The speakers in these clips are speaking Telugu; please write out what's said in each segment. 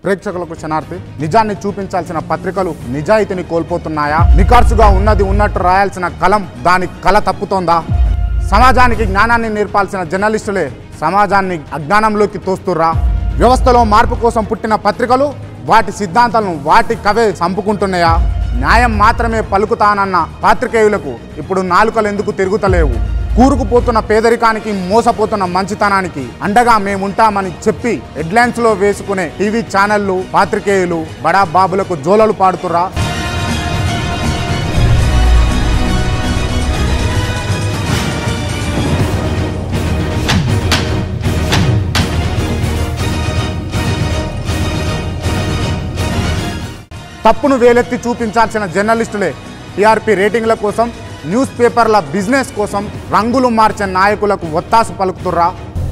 ప్రేక్షకులకు క్షణార్థి నిజాన్ని చూపించాల్సిన పత్రికలు నిజాయితీని కోల్పోతున్నాయా నికార్సుగా ఉన్నది ఉన్నట్టు రాయాల్సిన కలం దాని కల తప్పుతోందా సమాజానికి జ్ఞానాన్ని నేర్పాల్సిన జర్నలిస్టులే సమాజాన్ని అజ్ఞానంలోకి తోస్తుర్రా వ్యవస్థలో మార్పు కోసం పుట్టిన పత్రికలు వాటి సిద్ధాంతాలను వాటి కవే చంపుకుంటున్నాయా న్యాయం మాత్రమే పలుకుతానన్న పాత్రికేయులకు ఇప్పుడు నాలుకలు ఎందుకు తిరుగుతలేవు కూరుకుపోతున్న పేదరికానికి మోసపోతున్న మంచితనానికి అండగా మేముంటామని చెప్పి హెడ్లైన్స్ లో వేసుకునే టీవీ ఛానళ్లు పాత్రికేయులు బడా బాబులకు జోలలు పాడుతురా తప్పును వేలెత్తి చూపించాల్సిన జర్నలిస్టులే టీఆర్పీ రేటింగ్ల కోసం న్యూస్ పేపర్ల బిజినెస్ కోసం రంగులు మార్చే నాయకులకు ఒత్తాసు పలుకుతుర్రా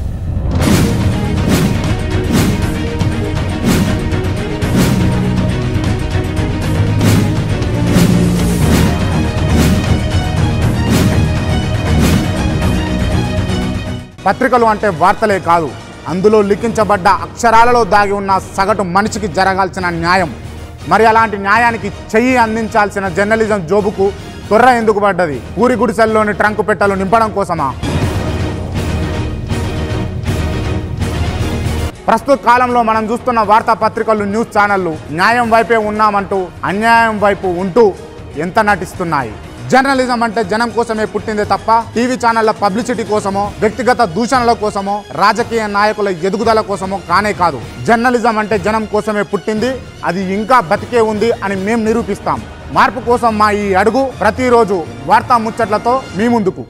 పత్రికలు అంటే వార్తలే కాదు అందులో లిఖించబడ్డ అక్షరాలలో దాగి ఉన్న సగటు మనిషికి జరగాల్సిన న్యాయం మరి అలాంటి న్యాయానికి చెయ్యి అందించాల్సిన జర్నలిజం జోబుకు తొర్ర ఎందుకు పడ్డది ఊరి గుడిసెల్లోని ట్రంకు పెట్టెలు నింపడం కోసమా ప్రస్తుత కాలంలో మనం చూస్తున్న వార్తాపత్రికలు న్యూస్ ఛానళ్లు న్యాయం వైపే ఉన్నామంటూ అన్యాయం వైపు ఉంటూ ఎంత నటిస్తున్నాయి జర్నలిజం అంటే జనం కోసమే పుట్టిందే తప్ప టీవీ ఛానళ్ల పబ్లిసిటీ కోసమో వ్యక్తిగత దూషణల కోసమో రాజకీయ నాయకుల ఎదుగుదల కోసమో కానే కాదు జర్నలిజం అంటే జనం కోసమే పుట్టింది అది ఇంకా బతికే ఉంది అని మేము నిరూపిస్తాం మార్పు కోసం మా ఈ అడుగు ప్రతిరోజు వార్తా ముచ్చట్లతో మీ ముందుకు